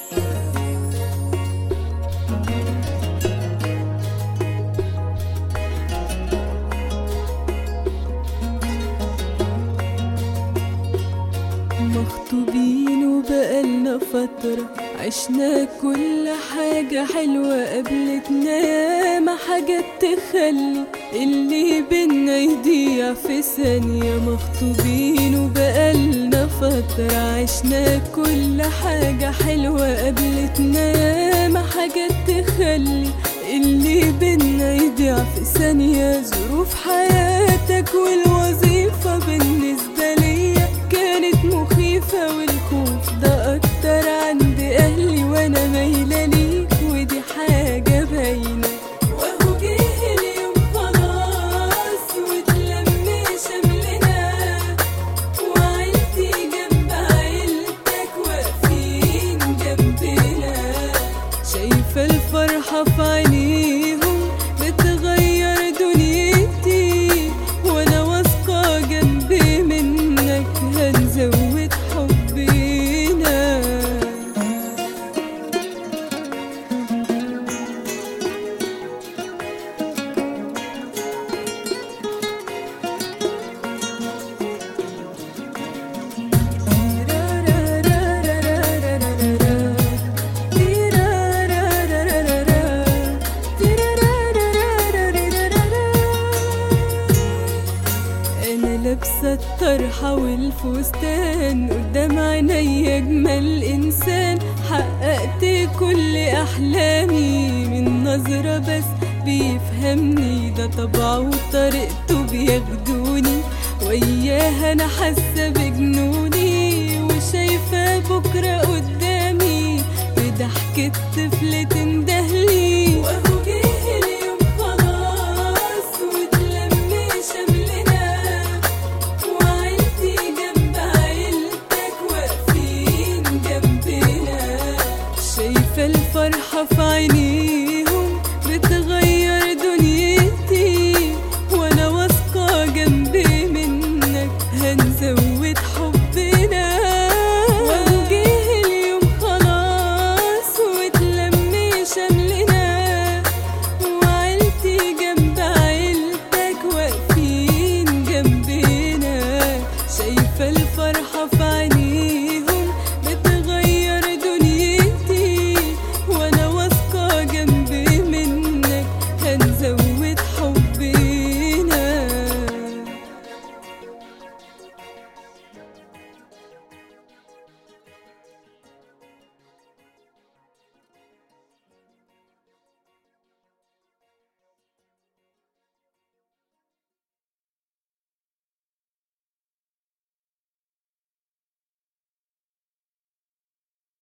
مخطوبين وبقالنا فترة عشنا كل حاجة حلوة قابلتنا ياما حاجات تخلي اللي بينا يضيع في ثانية مخطوبين وبقالنا فترة عشنا كل حاجة حلوة قابلتنا ياما حاجات تخلي اللي بينا يضيع في ثانية ظروف حياتك والوظيفة بالنسبة ليا كانت مخيفة والخوف ده أكتر عند أهلي وأنا مايلة ليك ودي حاجة باينة وأهو جه اليوم خلاص واتلم شملنا وعيلتي جنب عيلتك واقفين جنبنا شايفة الفرحة في عينيهم بتغير دنيتي وانا واثقة جنبي منك هنزود حبنا انا لابسه الطرحه والفستان قدام عيني اجمل انسان حققت كل احلامي من نظره بس بيفهمني ده طبعه وطريقته بياخدوني وياها انا حاسه بجنوني وشايفه بكره قدامي بضحكة طفل تندهلي وأهو جه اليوم خلاص واتلم شملنا وعيلتي جنب عيلتك واقفين جنبنا شايفة الفرحة في عينيهم